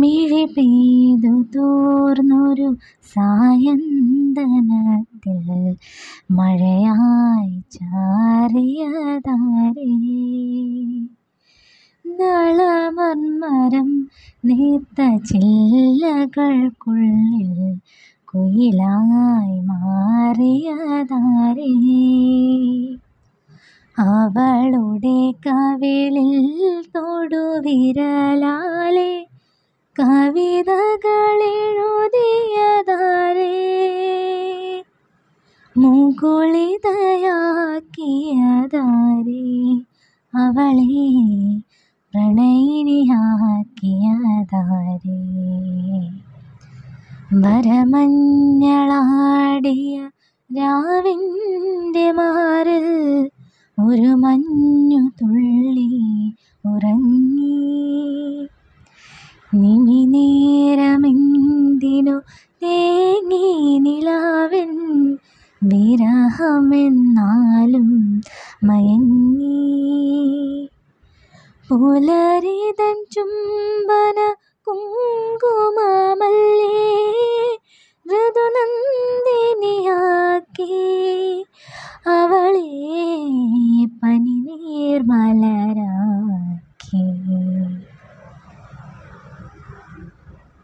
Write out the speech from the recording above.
മിഴി പെയ്തു തോർന്നൊരു സായന്തനത്തിൽ മഴയായി ചാറിയതാരേ നളമർമരം നീത്ത ചില്ലകൾക്കുള്ളിൽ കുയിലായി മാറിയതാരേ അവളുടെ കവിളിൽ തൊടുവിരലാലെ കവിതകളെഴുതിയതാരേ മുകുളിതയാക്കിയതാരേ അവളെ പ്രണയിനിയാക്കിയതാരേ വരമഞ്ഞളാടിയ രാവിൻ്റെ മാറിൽ ഒരു മഞ്ഞു തുള്ളി ഉറങ്ങി നിമിനേരമെന്തിനു തേങ്ങി നിലാവൻ വിരഹമെന്നാലും മയങ്ങി പുലരിതൻ ചുംബന